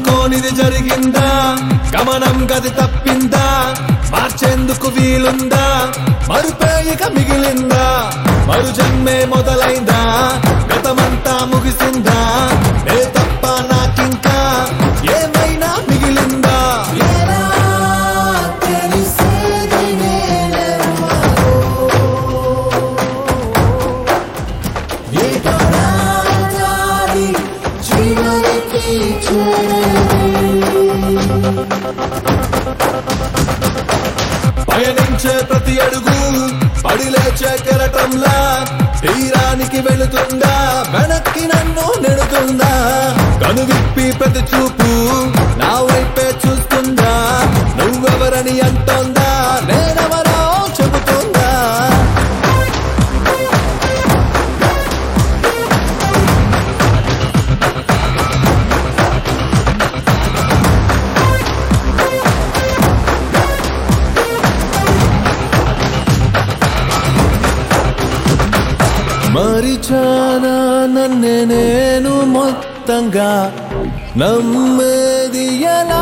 అనుకోనిది జరిగిందా గమనం గది తప్పిందా మార్చేందుకు వీలుందా మరుపేయిక మిగిలిందా మరు జన్మే మొదలైందా గతమంతా ముగిసిందా ఏ తప్ప నాకింకా ఏమైనా మిగిలిందా ఎలా తెలిసేది నేనెవ్వరో? ఏదో నా దారి చివరికి చేరేది. పయనించే ప్రతి అడుగు పడిలేచే కెరటంలా తీరానికి వెళుతుందా వెనక్కి నన్ను నెడుతుందా కనువిప్పి ప్రతి చూపు నా వైపే చూస్తుందా నువ్వెవరని అంటోందా నేనెవరో చెబుతుందా మరిచానా నన్నే నేను మొత్తంగా నమ్మేది ఎలా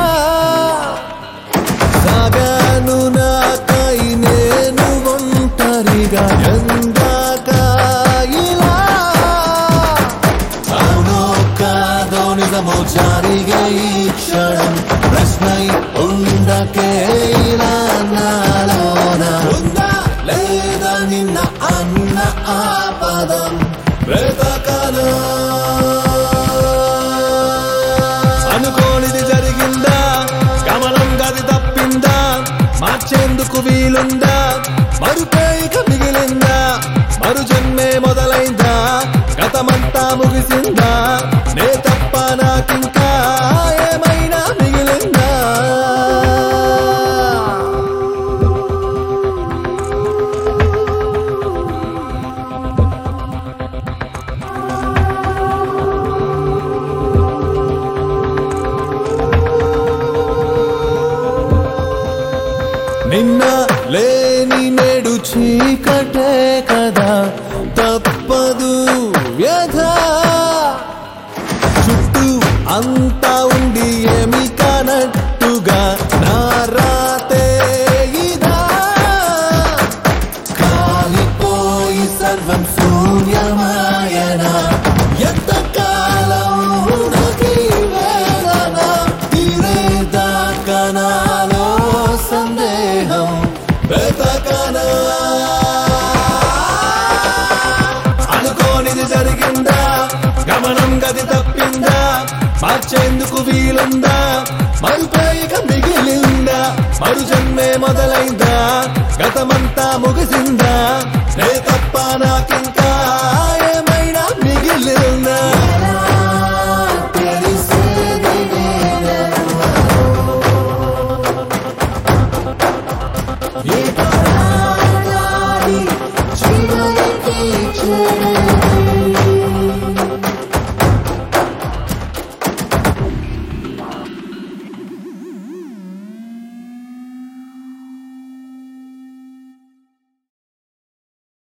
సాగాను నాకై నేను ఒంటరిగా ఎందాక ఇలా అవునో కాదో నిజమో జారిగా ఈ క్షణం ప్రశ్నై ఉండకే ఇలా నాలోన ఉందా లేదా నిన్న అన్న ఆ పదం బ్రతకనా అనుకోనిది జరిగిందా గమనం గది తప్పిందా మార్చేందుకు వీలుందా మరుపేయిక మిగిలిందా మరు జన్మే మొదలైందా గతమంతా ముగిసిందా నే తప్ప నాకింకా ఏమైనా మిగిలిందా నిన్న లేని నేడు చీకటే కదా తప్పదు వ్యధ చుట్టూ అంతా ఉండి ఏమి కానట్టుగా నా రాతే ఇదా కాలిపోయి సర్వం శూన్యమాయన ఎంతకాలం నాకీ వేదన తీరేదాకా నాలో సందేహం వెతకనా అనుకోనిది జరిగిందా గమనం గది తప్పిందా మార్చేందుకు వీలుందా మరుపేయిక మిగిలిందా మరు జన్మే మొదలైందా గతమంతా ముగిసిందా నే